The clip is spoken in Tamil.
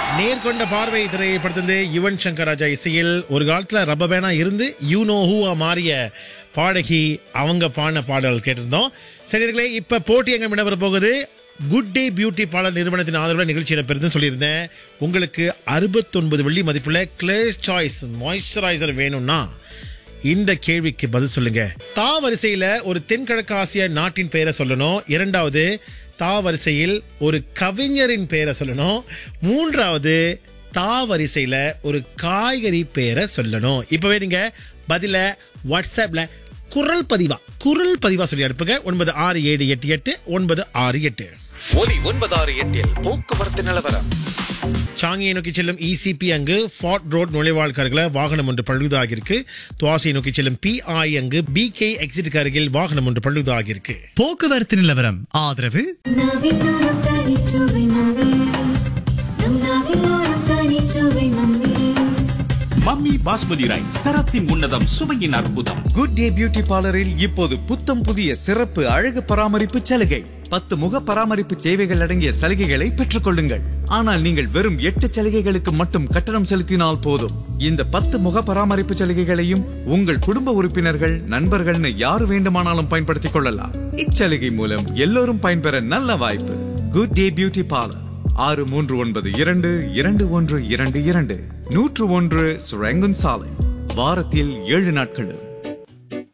நேர்கொண்ட பார்வை திரைப்படத்திலிருந்து யுவன் சங்கர் ராஜா இசையில் ஒரு காலத்துல ரப்ப பேனா இருந்து யூ நோ ஹூவா மாறிய பாடகி அவங்க பாடின பாடல் கேட்டிருந்தோம் சரிங்களே இப்ப போட்டி எங்க விட போகுது குட் டே பியூட்டி பார்லர் நிறுவனத்தின் ஆதரவுல நிகழ்ச்சி இடம்பெறுதுன்னு சொல்லியிருந்தேன் உங்களுக்கு அறுபத்தொன்பது வெள்ளி மதிப்புள்ள கிளேஸ் சாய்ஸ் மாய்ஸ்சரைசர் வேணும்னா இந்த கேள்விக்கு பதில் சொல்லுங்க தா வரிசையில ஒரு தென்கிழக்கு ஆசிய நாட்டின் பெயரை சொல்லணும் இரண்டாவது தா வரிசையில் ஒரு கவிஞரின் பெயரை சொல்லணும் மூன்றாவது தா வரிசையில ஒரு காய்கறி பெயரை சொல்லணும் இப்பவே நீங்க பதில வாட்ஸ்அப்ல குரல் பதிவா குரல் பதிவா சொல்லி அனுப்புங்க ஒன்பது ஆறு ஏழு எட்டு எட்டு ஒன்பது ஆறு எட்டு ஒலி ஒன்பதாறு எட்டில் போக்குவரத்து நிலவரம் சாங்கியை நோக்கி செல்லும் இசிபி அங்கு ஃபார்ட் ரோட் நுழைவாழ்கர்களை வாகனம் ஒன்று பழுதாகியிருக்கு துவாசியை நோக்கி செல்லும் பிஐ அங்கு பிகே எக்ஸிட்டுக்கு அருகில் வாகனம் ஒன்று பழுதாகியிருக்கு போக்குவரத்து நிலவரம் ஆதரவு நாவிலோரம் தனிச்சுவை மம்மீஸ் நம் நாவிலோரம் தனிச்சுவை மம்மீஸ் மம்மி பாஸ்மதி ரைஸ் தரத்தின் உன்னதம் சுவையின் அற்புதம் குட் டே பியூட்டி பார்லரில் இப்போது புத்தம் புதிய சிறப்பு அழகு பராமரிப்பு சலுகை பத்து முக பராமரிப்பு சேவைகள் அடங்கிய சலுகைகளை பெற்றுக் கொள்ளுங்கள் ஆனால் நீங்கள் வெறும் எட்டு சலுகைகளுக்கு மட்டும் கட்டணம் செலுத்தினால் போதும் இந்த பத்து முக பராமரிப்பு சலுகைகளையும் உங்கள் குடும்ப உறுப்பினர்கள் நண்பர்கள்னு யார் வேண்டுமானாலும் பயன்படுத்திக் கொள்ளலாம் இச்சலுகை மூலம் எல்லோரும் பயன்பெற நல்ல வாய்ப்பு குட் டே பியூட்டி பார்லர் ஆறு மூன்று ஒன்பது இரண்டு இரண்டு ஒன்று இரண்டு இரண்டு நூற்று ஒன்று சுரங்குன் சாலை வாரத்தில் ஏழு நாட்களும்